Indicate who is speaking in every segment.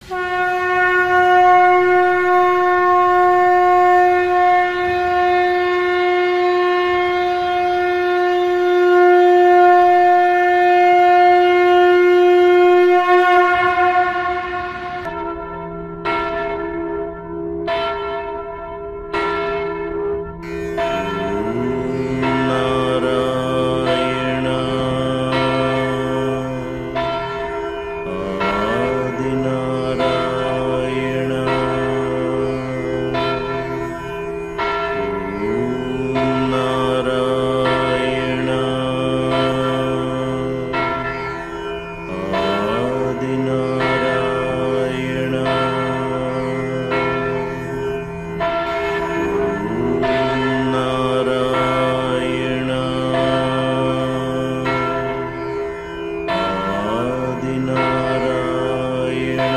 Speaker 1: నారాయణ ఆదినారాయణ నారాయణ ఆదినారాయణ నారాయణ ఆదినారాయణ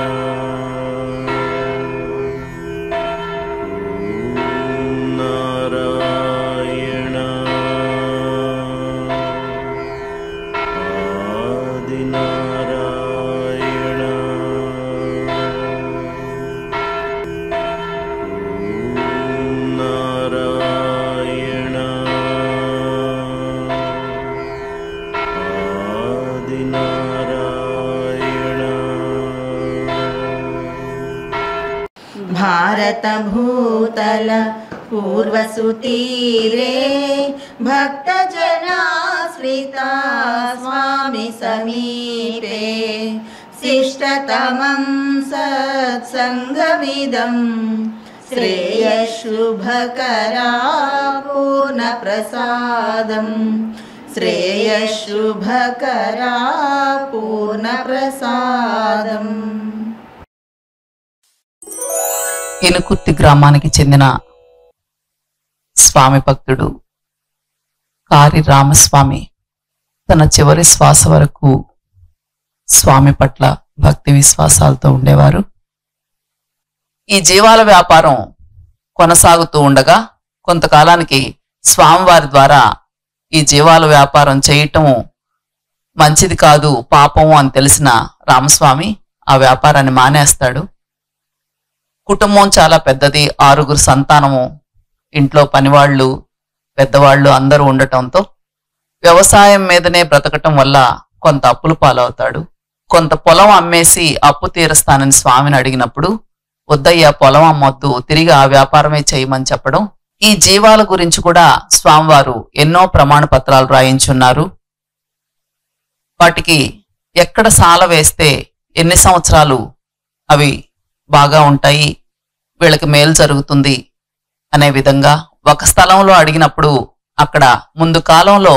Speaker 1: నారాయణ ఆదినారాయణ నారాయణ ఆదినారాయణ
Speaker 2: भारतभूतल पूर्वसुतीरे भक्तजनाश्रिता स्वामि समीपे शिष्टतमं सत्सङ्गमिदं श्रेयशुभकरा पूर्णप्रसादम् श्रेयशुभकरा पूर्णप्रसादम्
Speaker 3: ఎనుకుర్తి గ్రామానికి చెందిన స్వామి భక్తుడు కారి రామస్వామి తన చివరి శ్వాస వరకు స్వామి పట్ల భక్తి విశ్వాసాలతో ఉండేవారు ఈ జీవాల వ్యాపారం కొనసాగుతూ ఉండగా కొంతకాలానికి స్వామివారి ద్వారా ఈ జీవాల వ్యాపారం చేయటం మంచిది కాదు పాపము అని తెలిసిన రామస్వామి ఆ వ్యాపారాన్ని మానేస్తాడు కుటుంబం చాలా పెద్దది ఆరుగురు సంతానము ఇంట్లో పనివాళ్ళు పెద్దవాళ్ళు అందరూ ఉండటంతో వ్యవసాయం మీదనే బ్రతకటం వల్ల కొంత అప్పులు పాలవుతాడు కొంత పొలం అమ్మేసి అప్పు తీరుస్తానని స్వామిని అడిగినప్పుడు వద్దయ్యా పొలం అమ్మొద్దు తిరిగి ఆ వ్యాపారమే చేయమని చెప్పడం ఈ జీవాల గురించి కూడా స్వామివారు ఎన్నో ప్రమాణ పత్రాలు రాయించున్నారు వాటికి ఎక్కడ సాల వేస్తే ఎన్ని సంవత్సరాలు అవి బాగా ఉంటాయి వీళ్ళకి మేలు జరుగుతుంది అనే విధంగా ఒక స్థలంలో అడిగినప్పుడు అక్కడ ముందు కాలంలో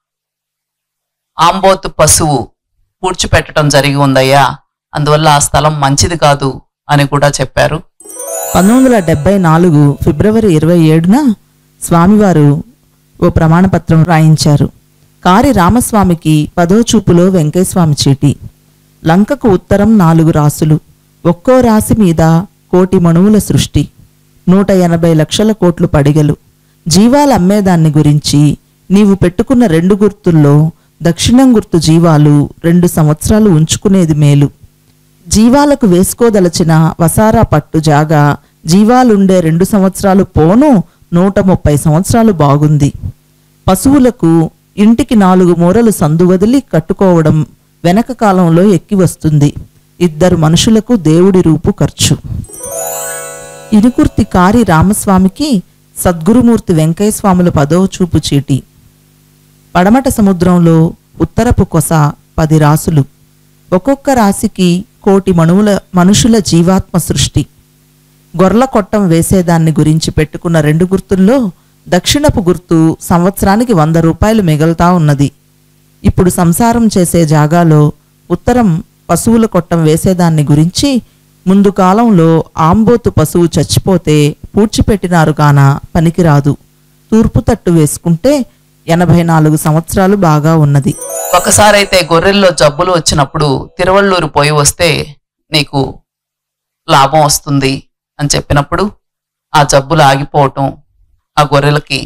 Speaker 3: ఆంబోతు పశువు పూడ్చిపెట్టడం జరిగి ఉందయ్యా అందువల్ల ఆ స్థలం మంచిది కాదు అని కూడా చెప్పారు
Speaker 4: పంతొమ్మిది వందల డెబ్బై నాలుగు ఫిబ్రవరి ఇరవై ఏడున స్వామివారు ఓ ప్రమాణపత్రం రాయించారు కారి రామస్వామికి పదో చూపులో వెంకయ్యస్వామి చీటి లంకకు ఉత్తరం నాలుగు రాసులు ఒక్కో రాశి మీద కోటి మణువుల సృష్టి నూట ఎనభై లక్షల కోట్లు పడిగలు జీవాలు అమ్మేదాన్ని గురించి నీవు పెట్టుకున్న రెండు గుర్తుల్లో దక్షిణం గుర్తు జీవాలు రెండు సంవత్సరాలు ఉంచుకునేది మేలు జీవాలకు వేసుకోదలచిన వసారా పట్టు జాగా జీవాలుండే రెండు సంవత్సరాలు పోను నూట ముప్పై సంవత్సరాలు బాగుంది పశువులకు ఇంటికి నాలుగు మూరలు సందు వదిలి కట్టుకోవడం వెనక కాలంలో ఎక్కి వస్తుంది ఇద్దరు మనుషులకు దేవుడి రూపు ఖర్చు ఇరుకుర్తి కారి రామస్వామికి సద్గురుమూర్తి వెంకయ్యస్వాముల పదవ చూపు చీటి పడమట సముద్రంలో ఉత్తరపు కొస పది రాసులు ఒక్కొక్క రాశికి కోటి మణువుల మనుషుల జీవాత్మ సృష్టి గొర్ల కొట్టం వేసేదాన్ని గురించి పెట్టుకున్న రెండు గుర్తుల్లో దక్షిణపు గుర్తు సంవత్సరానికి వంద రూపాయలు మిగులుతా ఉన్నది ఇప్పుడు సంసారం చేసే జాగాలో ఉత్తరం పశువుల కొట్టం వేసేదాన్ని గురించి ముందు కాలంలో ఆంబోతు పశువు చచ్చిపోతే పూడ్చిపెట్టినారు కాన పనికిరాదు తూర్పు తట్టు వేసుకుంటే ఎనభై నాలుగు సంవత్సరాలు బాగా ఉన్నది
Speaker 3: ఒకసారైతే గొర్రెల్లో జబ్బులు వచ్చినప్పుడు తిరువళ్ళూరు పోయి వస్తే నీకు లాభం వస్తుంది అని చెప్పినప్పుడు ఆ జబ్బులు ఆగిపోవటం ఆ గొర్రెలకి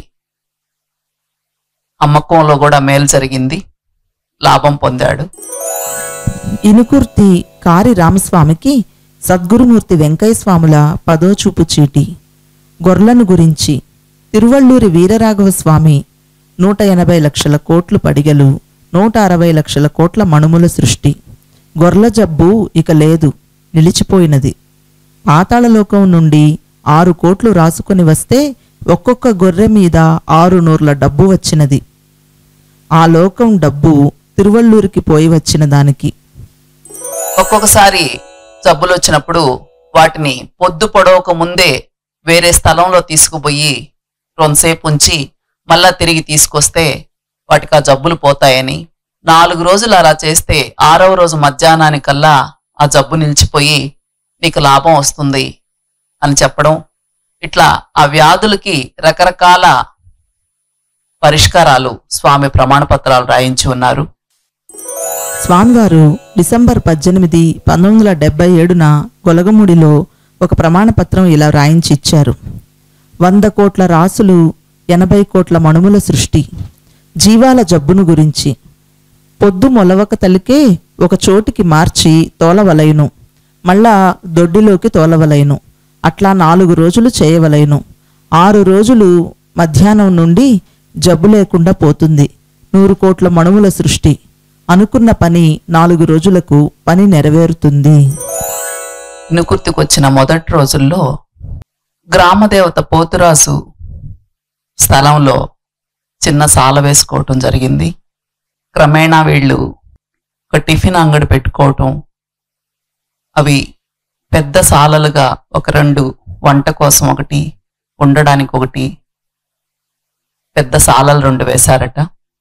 Speaker 3: అమ్మకంలో కూడా మేలు జరిగింది లాభం పొందాడు
Speaker 4: ఇనుకుర్తి కారి రామస్వామికి సద్గురుమూర్తి వెంకయ్య స్వాముల పదోచూపు చీటి గొర్లను గురించి తిరువళ్ళూరి వీరరాఘవ స్వామి నూట ఎనభై లక్షల కోట్లు పడిగలు నూట అరవై లక్షల కోట్ల మణుముల సృష్టి గొర్ల జబ్బు ఇక లేదు నిలిచిపోయినది పాతాళలోకం నుండి ఆరు కోట్లు రాసుకొని వస్తే ఒక్కొక్క గొర్రె మీద ఆరు నూర్ల డబ్బు వచ్చినది ఆ లోకం డబ్బు తిరువళ్ళూరికి పోయి వచ్చిన దానికి
Speaker 3: ఒక్కొక్కసారి జబ్బులు వచ్చినప్పుడు వాటిని పొద్దు పొడవక ముందే వేరే స్థలంలో తీసుకుపోయి రొంసేపు ఉంచి మళ్ళా తిరిగి తీసుకొస్తే వాటికి ఆ జబ్బులు పోతాయని నాలుగు రోజులు అలా చేస్తే ఆరవ రోజు మధ్యాహ్నానికల్లా ఆ జబ్బు నిలిచిపోయి నీకు లాభం వస్తుంది అని చెప్పడం ఇట్లా ఆ వ్యాధులకి రకరకాల పరిష్కారాలు స్వామి ప్రమాణ పత్రాలు రాయించి ఉన్నారు
Speaker 4: స్వామివారు డిసెంబర్ పద్దెనిమిది పంతొమ్మిది వందల డెబ్బై ఏడున గొలగముడిలో ఒక ప్రమాణపత్రం ఇలా రాయించి ఇచ్చారు వంద కోట్ల రాసులు ఎనభై కోట్ల మణుముల సృష్టి జీవాల జబ్బును గురించి పొద్దు మొలవక తలికే ఒక చోటికి మార్చి తోలవలయును మళ్ళా దొడ్డిలోకి తోలవలయును అట్లా నాలుగు రోజులు చేయవలయును ఆరు రోజులు మధ్యాహ్నం నుండి జబ్బు లేకుండా పోతుంది నూరు కోట్ల మణువుల సృష్టి అనుకున్న పని నాలుగు రోజులకు పని నెరవేరుతుంది
Speaker 3: ఇనుకుర్తికొచ్చిన మొదటి రోజుల్లో గ్రామదేవత పోతురాసు స్థలంలో చిన్న సాల వేసుకోవటం జరిగింది క్రమేణా వీళ్ళు ఒక టిఫిన్ అంగడి పెట్టుకోవటం అవి పెద్ద సాలలుగా ఒక రెండు వంట కోసం ఒకటి ఉండడానికి ఒకటి పెద్ద సాలలు రెండు వేశారట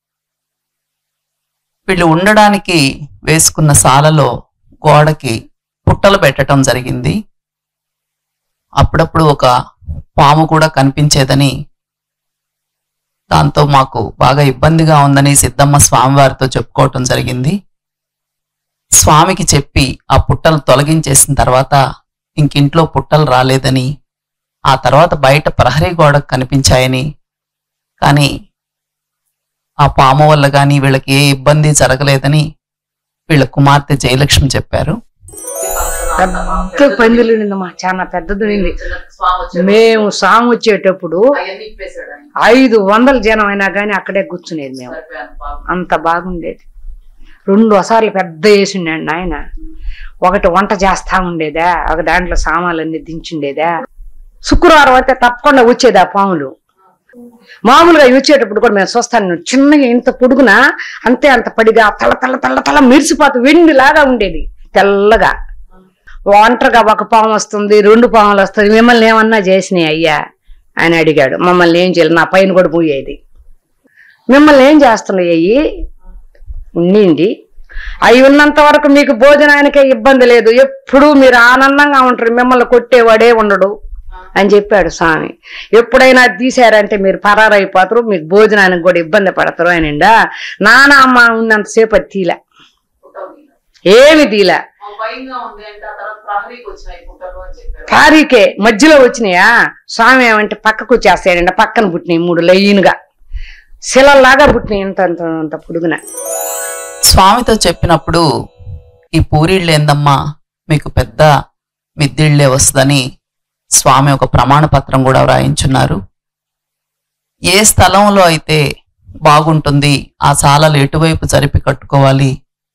Speaker 3: వీళ్ళు ఉండడానికి వేసుకున్న సాలలో గోడకి పుట్టలు పెట్టడం జరిగింది అప్పుడప్పుడు ఒక పాము కూడా కనిపించేదని దాంతో మాకు బాగా ఇబ్బందిగా ఉందని సిద్ధమ్మ స్వామివారితో చెప్పుకోవటం జరిగింది స్వామికి చెప్పి ఆ పుట్టలు తొలగించేసిన తర్వాత ఇంకింట్లో పుట్టలు రాలేదని ఆ తర్వాత బయట ప్రహరీ గోడకు కనిపించాయని కానీ ఆ పాము వల్ల కానీ వీళ్ళకి ఏ ఇబ్బంది జరగలేదని వీళ్ళ కుమార్తె జయలక్ష్మి చెప్పారు
Speaker 5: పెద్ద పందిలు ఉండిందమ్మా చాలా పెద్దది ఉండింది మేము సాంగ్ వచ్చేటప్పుడు ఐదు వందల జనం అయినా కానీ అక్కడే కూర్చునేది మేము అంత బాగుండేది రెండు వసార్లు పెద్ద వేసిండండి ఆయన ఒకటి వంట చేస్తా ఉండేదా ఒక దాంట్లో సామాన్లన్నీ దించుండేదా శుక్రవారం అయితే తప్పకుండా వచ్చేది ఆ పాములు మామూలుగా ఇవి వచ్చేటప్పుడు కూడా మేము చూస్తాను చిన్నగా ఇంత పొడుగున అంతే అంత పడిగా తల తల తల తల మెరిసిపోతూ వెండిలాగా ఉండేది తెల్లగా ఒంటరిగా ఒక పాము వస్తుంది రెండు పాములు వస్తుంది మిమ్మల్ని ఏమన్నా చేసినాయి అయ్యా అని అడిగాడు మమ్మల్ని ఏం చేయాలి నా పైన కూడా పోయేది మిమ్మల్ని ఏం చేస్తున్నాయి అయ్యి ఉండింది అవి ఉన్నంత వరకు మీకు భోజనానికే ఇబ్బంది లేదు ఎప్పుడూ మీరు ఆనందంగా ఉంటారు మిమ్మల్ని కొట్టేవాడే ఉండడు అని చెప్పాడు స్వామి ఎప్పుడైనా అది తీశారంటే మీరు పరారైపోతారు మీకు భోజనానికి కూడా ఇబ్బంది పడతారు అనిండా నాన్న అమ్మ ఉన్నంతసేపు అది తీల ఏమి తీల కారీకే మధ్యలో వచ్చినాయా స్వామి ఏమంటే పక్కకు వచ్చేస్తాడండి పక్కన పుట్టినాయి మూడు లైన్గా శిలల్లాగా పుట్టినాయి ఇంత అంత అంత పొడుగున
Speaker 3: స్వామితో చెప్పినప్పుడు ఈ పూరీళ్ళు ఏందమ్మా మీకు పెద్ద మిద్దిళ్లే వస్తుందని స్వామి ఒక ప్రమాణ పత్రం కూడా వ్రాయించున్నారు ఏ స్థలంలో అయితే బాగుంటుంది ఆ సాలలు ఎటువైపు జరిపి కట్టుకోవాలి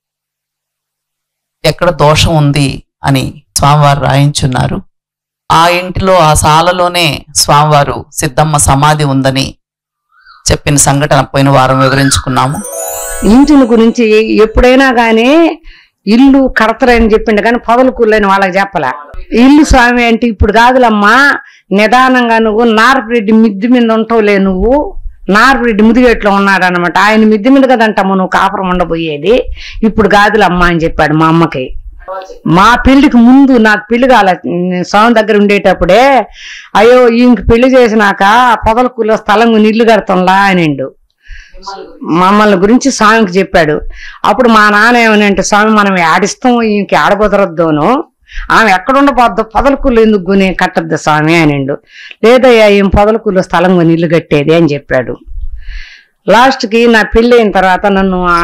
Speaker 3: ఎక్కడ దోషం ఉంది అని స్వామివారు రాయించున్నారు ఆ ఇంటిలో ఆ సాలలోనే స్వామివారు సిద్ధమ్మ సమాధి ఉందని చెప్పిన సంఘటన పోయిన వారం వివరించుకున్నాము
Speaker 5: ఇంటిని గురించి ఎప్పుడైనా గానీ ఇల్లు కడతారని చెప్పిండు కానీ పొదలు కూలని వాళ్ళకి చెప్పలా ఇల్లు స్వామి అంటే ఇప్పుడు కాదులమ్మా నిదానంగా నువ్వు నారపరెడ్డి మిద్ది మీద ఉంటావులే నువ్వు నారపరెడ్డి ముదిగేట్లో ఉన్నాడు అనమాట ఆయన మిద్ది మీద కదంటమ్మా నువ్వు కాపురం ఉండబోయేది ఇప్పుడు కాదులమ్మా అని చెప్పాడు మా అమ్మకి మా పెళ్లికి ముందు నాకు పెళ్లి కాల స్వామి దగ్గర ఉండేటప్పుడే అయ్యో ఈయనకి పెళ్లి చేసినాక పొదలకూలో స్థలం కొని ఇల్లు కడతాంలా అనిండు మమ్మల్ని గురించి స్వామికి చెప్పాడు అప్పుడు మా నాన్న ఏమనంటే స్వామి మనం ఆడిస్తాం ఈయనకి ఆడబోదరొద్దోను ఆమె ఎక్కడ ఉండబోద్దు పొదలకూలు ఎందుకు కొని కట్టద్దు స్వామి అనిండు లేదయ్యా ఈయన పొదలకూలో స్థలం కొని ఇల్లు కట్టేది అని చెప్పాడు లాస్ట్కి నా పెళ్ళి అయిన తర్వాత నన్ను ఆ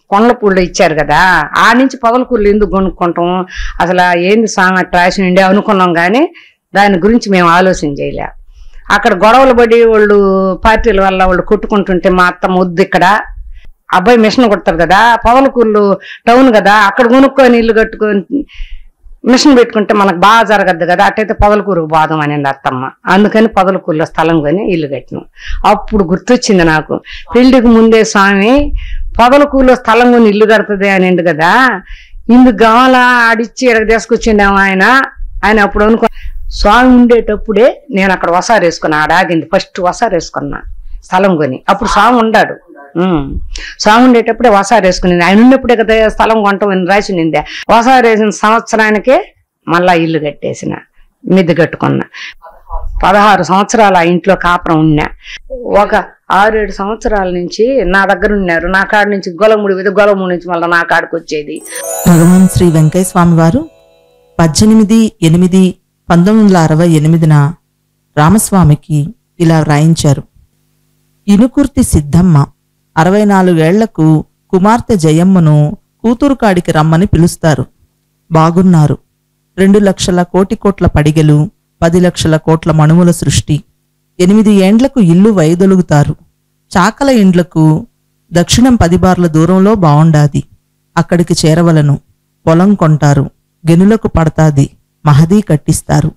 Speaker 5: కొండపూళ్ళు ఇచ్చారు కదా ఆ నుంచి పొదలకూళ్ళు ఎందుకు కొనుక్కుంటాం అసలు ఆ ఏంది సాంగ్ ట్రాషన్ ఉండే అనుకున్నాం కానీ దాని గురించి మేము ఆలోచన చేయలే అక్కడ గొడవలు పడి వాళ్ళు పార్టీల వల్ల వాళ్ళు కొట్టుకుంటుంటే మా అత్త ముద్దు ఇక్కడ అబ్బాయి మిషన్ కొడతారు కదా పొదలకూళ్ళు టౌన్ కదా అక్కడ కొనుక్కొని ఇల్లు కట్టుకొని మిషన్ పెట్టుకుంటే మనకు బాగా జరగద్దు కదా అట్టయితే పొదలకూరుకు బాదం అనింది అత్తమ్మ అందుకని పొదలకూరులో స్థలం కొని ఇల్లు కట్టినాం అప్పుడు గుర్తొచ్చింది నాకు పెళ్లికి ముందే స్వామి పొదలకూరులో స్థలం కొని ఇల్లు కడుతుంది అనిండు కదా ఇందుకు కావాలా ఆడిచ్చి ఇక్కడ తీసుకొచ్చిండేమో ఆయన ఆయన అప్పుడు అనుకో స్వామి ఉండేటప్పుడే నేను అక్కడ వసారు వేసుకున్నా ఆడ ఆగింది ఫస్ట్ వసారు వేసుకున్నా స్థలం కొని అప్పుడు స్వామి ఉండాడు ఉమ్. స్వామి ఉండేటప్పుడే వసారు వేసుకునేది ఆయన ఉన్నప్పుడే కదా స్థలం కొంటామని రాసి నిందే వసారు వేసిన సంవత్సరానికే మళ్ళా ఇల్లు కట్టేసిన మిద్దె కట్టుకున్నా పదహారు సంవత్సరాలు ఆ ఇంట్లో కాపురం ఉన్నా ఒక ఆరేడు సంవత్సరాల నుంచి నా దగ్గర ఉన్నారు నా కాడ నుంచి గొలముడి మీద గొలముడి నుంచి మళ్ళీ నా కాడికి వచ్చేది
Speaker 4: భగవాన్ శ్రీ వెంకయ్య స్వామి వారు పద్దెనిమిది ఎనిమిది పంతొమ్మిది వందల అరవై ఎనిమిదిన రామస్వామికి ఇలా వ్రాయించారు ఇనుకుర్తి సిద్ధమ్మ అరవై నాలుగేళ్లకు కుమార్తె జయమ్మను కూతురు కాడికి రమ్మని పిలుస్తారు బాగున్నారు రెండు లక్షల కోటి కోట్ల పడిగెలు పది లక్షల కోట్ల మణుముల సృష్టి ఎనిమిది ఏండ్లకు ఇల్లు వైదొలుగుతారు చాకల ఇండ్లకు దక్షిణం పది బార్ల దూరంలో బావుండాది అక్కడికి చేరవలను పొలం కొంటారు గెనులకు పడతాది మహదీ కట్టిస్తారు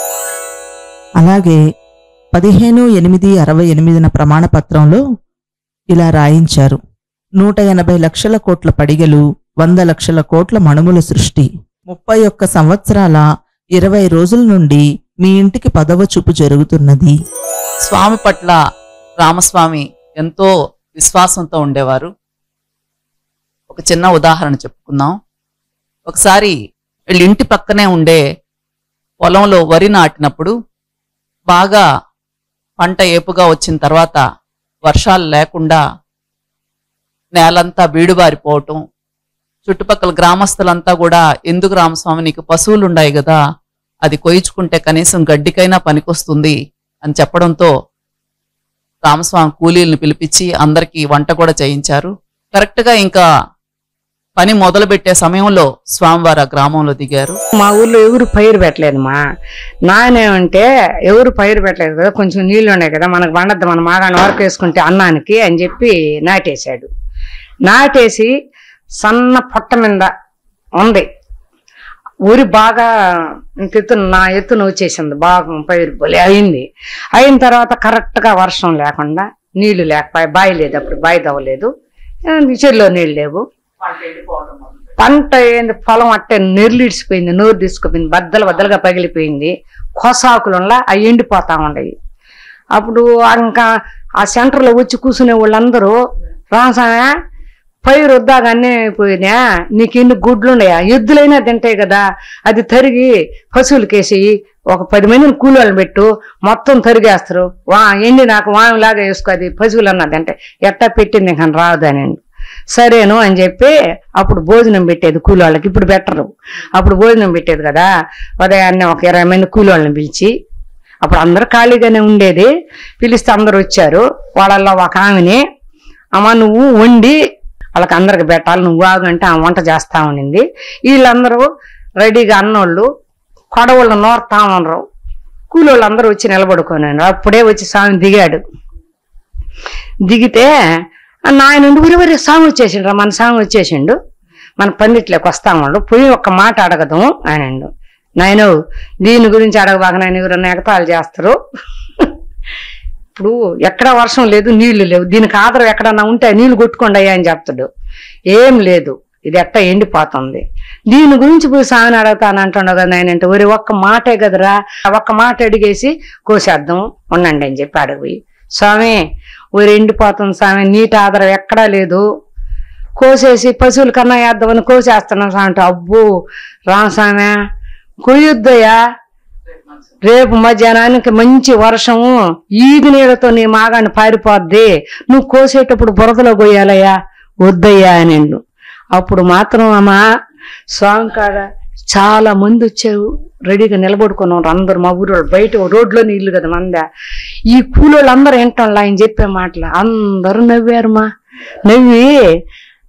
Speaker 4: అలాగే పదిహేను ఎనిమిది అరవై ఎనిమిదిన ప్రమాణపత్రంలో ఇలా రాయించారు నూట ఎనభై లక్షల కోట్ల పడిగలు వంద లక్షల కోట్ల మణుముల సృష్టి ముప్పై ఒక్క సంవత్సరాల ఇరవై రోజుల నుండి మీ ఇంటికి పదవ చూపు జరుగుతున్నది
Speaker 3: స్వామి పట్ల రామస్వామి ఎంతో విశ్వాసంతో ఉండేవారు ఒక చిన్న ఉదాహరణ చెప్పుకుందాం ఒకసారి వీళ్ళ ఇంటి పక్కనే ఉండే పొలంలో వరి నాటినప్పుడు బాగా పంట ఏపుగా వచ్చిన తర్వాత వర్షాలు లేకుండా నేలంతా బీడుబారిపోవటం చుట్టుపక్కల గ్రామస్తులంతా కూడా ఎందుకు రామస్వామి నీకు పశువులు ఉన్నాయి కదా అది కొయ్చుకుంటే కనీసం గడ్డికైనా పనికొస్తుంది అని చెప్పడంతో రామస్వామి కూలీలను పిలిపించి అందరికీ వంట కూడా చేయించారు కరెక్ట్ గా ఇంకా పని మొదలు పెట్టే సమయంలో స్వామివారు ఆ గ్రామంలో దిగారు
Speaker 5: మా ఊర్లో ఎవరు పైరు పెట్టలేదు మా నాయనేమంటే ఎవరు పైరు పెట్టలేదు కదా కొంచెం నీళ్లు ఉన్నాయి కదా మనకు వండద్దు మన మాగాన్ని వరకు వేసుకుంటే అన్నానికి అని చెప్పి నాటేశాడు నాటేసి సన్న పొట్ట మీద ఉంది ఊరి బాగా ఇంత ఎత్తున నా ఎత్తున వచ్చేసింది బాగా పైరు బలి అయింది అయిన తర్వాత కరెక్ట్ గా వర్షం లేకుండా నీళ్లు లేకపోయి బావి లేదు అప్పుడు బావి తవ్వలేదు చెరులో నీళ్ళు లేవు పంట ఏంది పొలం అట్టే నెర్లిడిసిపోయింది నోరు తీసుకుపోయింది బద్దలు బద్దలుగా పగిలిపోయింది కొసాకులంలా అవి ఎండిపోతా ఉండయి అప్పుడు ఇంకా ఆ సెంటర్లో వచ్చి కూర్చునే వాళ్ళందరూ రాసామే పైరు వద్దాగానే పోయినా నీకు ఎన్ని గుడ్లు ఉన్నాయా ఎద్దులైనా తింటాయి కదా అది తరిగి పశువులకేసి ఒక పది మందిని కూలోళ్ళని పెట్టు మొత్తం తరిగేస్తారు వా ఎండి నాకు వామిలాగా వేసుకో అది పశువులు అన్నది అంటే ఎట్టా పెట్టింది ఇంకా రాదని సరేను అని చెప్పి అప్పుడు భోజనం పెట్టేది కూలోళ్ళకి ఇప్పుడు పెట్టరు అప్పుడు భోజనం పెట్టేది కదా ఉదయాన్నే ఒక ఇరవై మంది కూలోళ్ళని పిలిచి అప్పుడు అందరూ ఖాళీగానే ఉండేది పిలిస్తే అందరూ వచ్చారు వాళ్ళల్లో ఒక ఆమెని అమ్మ నువ్వు వండి వాళ్ళకి అందరికి పెట్టాలి నువ్వు ఆగంటే ఆ వంట చేస్తా ఉండింది వీళ్ళందరూ రెడీగా అన్నోళ్ళు కొడవళ్ళు నోరుతా ఉండరు కూలోళ్ళు అందరూ వచ్చి నిలబడుకున్నారు అప్పుడే వచ్చి స్వామి దిగాడు దిగితే "ఆ నాయన ఊరి ఊరి స్వామి వచ్చేసిండ్రు మన స్వామి వచ్చేసిండు మన పందిట్లోకి వస్తామండు పోయి ఒక్క మాట అడగదు ఆయనండు నాయన దీని గురించి అడగబాక నాయన ఎవరన్నా ఎగతాలు చేస్తారు ఇప్పుడు ఎక్కడ వర్షం లేదు నీళ్లు లేవు దీనికి ఆధారం ఎక్కడన్నా ఉంటే నీళ్లు కొట్టుకోండి అయ్యా అని చెప్తాడు ఏం లేదు ఇది ఎట్ట ఎండిపోతుంది దీని గురించి పోయి స్వామిని అడుగుతాను అంటుండవు కదా ఆయన అంటే ఒరే ఒక్క మాటే కదరా ఆ ఒక్క మాట అడిగేసి కోసేద్దాం ఉండండి అని చెప్పి అడిగి స్వామి ఊరు ఎండిపోతుంది స్వామి నీటి ఆధారం ఎక్కడా లేదు కోసేసి పశువుల కన్నా వేద్దామని కోసేస్తున్నాం స్వామి అంటే అబ్బో రామస్వామి కొయ్యొద్దయ్యా రేపు మధ్యాహ్నానికి మంచి వర్షము ఈది నీళ్ళతో నీ మాగాన్ని పారిపోద్ది నువ్వు కోసేటప్పుడు బురదలో పోయాలయ్యా వద్దయ్యా అనిండు అప్పుడు మాత్రం అమ్మా స్వామి కాడ చాలా మంది వచ్చారు రెడీగా నిలబడుకున్నారు అందరు మా ఊరు బయట రోడ్లో నీళ్లు కదా మంద ఈ కూలోళ్ళు అందరూ వింటాం ఆయన చెప్పే మాటలు అందరూ నవ్వారు మా నవ్వి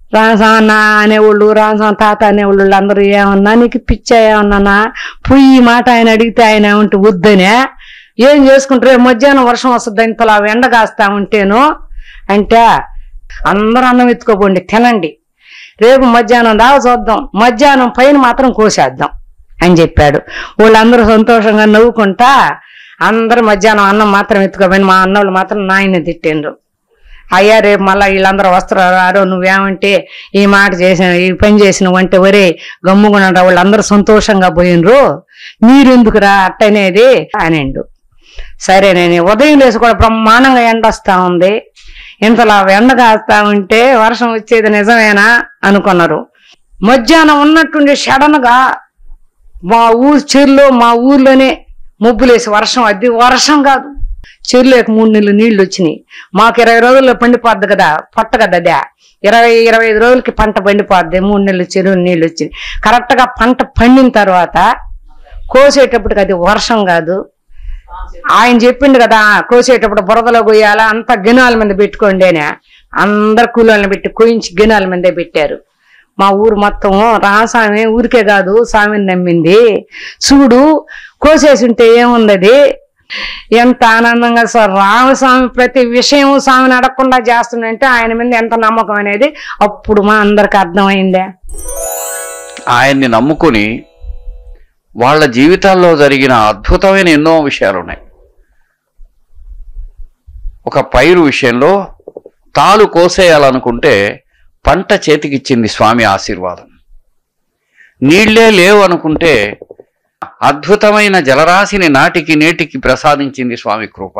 Speaker 5: రామస్వామి అనేవాళ్ళు రామస్వామి తాత అనేవాళ్ళు అందరూ ఏమన్నా నీకు పిచ్చా ఏమన్నా పుయ్యి ఈ మాట ఆయన అడిగితే ఆయన ఏమంటే వద్దనే ఏం చేసుకుంటారు రేపు మధ్యాహ్నం వర్షం వస్తుంది ఇంతలో ఆ ఎండ కాస్తా ఉంటేను అంటే అందరూ అన్నం ఎత్తుకోపోండి తినండి రేపు మధ్యాహ్నం దాకా చూద్దాం మధ్యాహ్నం పైన మాత్రం కోసేద్దాం అని చెప్పాడు వాళ్ళందరూ సంతోషంగా నవ్వుకుంటా అందరూ మధ్యాహ్నం అన్నం మాత్రం ఎత్తుకోపోయి మా అన్నోళ్ళు మాత్రం నాయన తిట్టిండ్రు అయ్యా రేపు మళ్ళీ వీళ్ళందరూ వస్తారు రారో నువ్వేమంటే ఈ మాట చేసిన ఈ పని చేసినవు అంటే ఒరే గమ్ముకున్నాడు వాళ్ళందరూ సంతోషంగా పోయినరు మీరెందుకురా అట్టనేది అనిండు సరే నేను ఉదయం లేసి కూడా బ్రహ్మాండంగా ఎండ వస్తా ఉంది ఇంతలా ఎండ కాస్తా ఉంటే వర్షం వచ్చేది నిజమేనా అనుకున్నారు మధ్యాహ్నం ఉన్నట్టుండి సడన్గా మా ఊరు చెరులో మా ఊర్లోనే ముగ్గులేసి వర్షం అది వర్షం కాదు చెరువులోకి మూడు నెలలు నీళ్లు వచ్చినాయి మాకు ఇరవై రోజుల్లో పండిపోద్ది కదా పొట్ట కదా అదే ఇరవై ఇరవై ఐదు రోజులకి పంట పండిపోద్ది మూడు నెలలు చెరువు నీళ్లు వచ్చినాయి కరెక్ట్ గా పంట పండిన తర్వాత కోసేటప్పటికి అది వర్షం కాదు ఆయన చెప్పిండు కదా కోసేటప్పుడు బురదలో కొయ్యాలా అంత గినాల మీద పెట్టుకోండి అని అందరు కూలీలను పెట్టి కోయించి గినాల మీదే పెట్టారు మా ఊరు మొత్తం రామస్వామి ఊరికే కాదు స్వామిని నమ్మింది చూడు కోసేసి ఉంటే ఏముందది ఎంత ఆనందంగా సార్ రామస్వామి ప్రతి విషయం స్వామిని అడగకుండా చేస్తుందంటే ఆయన మీద ఎంత నమ్మకం అనేది అప్పుడు మా అందరికి అర్థమైందే
Speaker 6: ఆయన్ని నమ్ముకుని వాళ్ళ జీవితాల్లో జరిగిన అద్భుతమైన ఎన్నో విషయాలు ఉన్నాయి ఒక పైరు విషయంలో తాలు కోసేయాలనుకుంటే పంట చేతికిచ్చింది స్వామి ఆశీర్వాదం నీళ్లే లేవు అనుకుంటే అద్భుతమైన జలరాశిని నాటికి నేటికి ప్రసాదించింది స్వామి కృప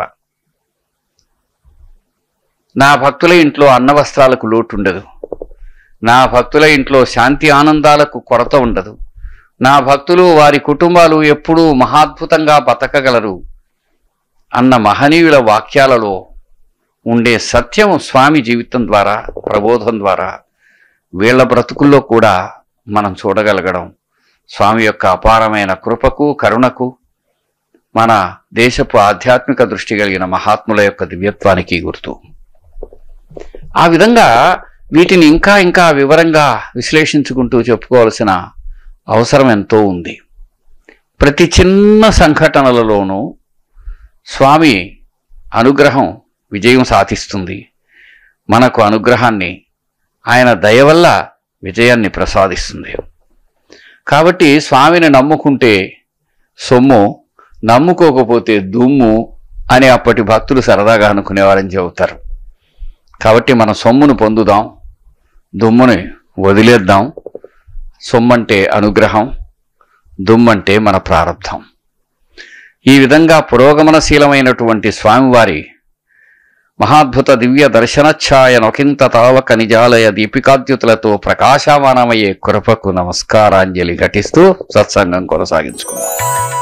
Speaker 6: నా భక్తుల ఇంట్లో అన్నవస్త్రాలకు లోటు ఉండదు నా భక్తుల ఇంట్లో శాంతి ఆనందాలకు కొరత ఉండదు నా భక్తులు వారి కుటుంబాలు ఎప్పుడూ మహాద్భుతంగా బతకగలరు అన్న మహనీయుల వాక్యాలలో ఉండే సత్యం స్వామి జీవితం ద్వారా ప్రబోధం ద్వారా వీళ్ళ బ్రతుకుల్లో కూడా మనం చూడగలగడం స్వామి యొక్క అపారమైన కృపకు కరుణకు మన దేశపు ఆధ్యాత్మిక దృష్టి కలిగిన మహాత్ముల యొక్క దివ్యత్వానికి గుర్తు ఆ విధంగా వీటిని ఇంకా ఇంకా వివరంగా విశ్లేషించుకుంటూ చెప్పుకోవాల్సిన అవసరం ఎంతో ఉంది ప్రతి చిన్న సంఘటనలలోనూ స్వామి అనుగ్రహం విజయం సాధిస్తుంది మనకు అనుగ్రహాన్ని ఆయన దయ వల్ల విజయాన్ని ప్రసాదిస్తుంది కాబట్టి స్వామిని నమ్ముకుంటే సొమ్ము నమ్ముకోకపోతే దుమ్ము అని అప్పటి భక్తులు సరదాగా అనుకునేవారని చెబుతారు కాబట్టి మన సొమ్మును పొందుదాం దుమ్ముని వదిలేద్దాం సొమ్మంటే అనుగ్రహం దుమ్మంటే మన ప్రారంధం ఈ విధంగా పురోగమనశీలమైనటువంటి స్వామివారి మహాద్భుత దివ్య దర్శనఛాయ నొకింత తావక నిజాలయ దీపికాద్యుతులతో ప్రకాశమానమయ్యే కృపకు నమస్కారాంజలి ఘటిస్తూ సత్సంగం కొనసాగించుకుందాం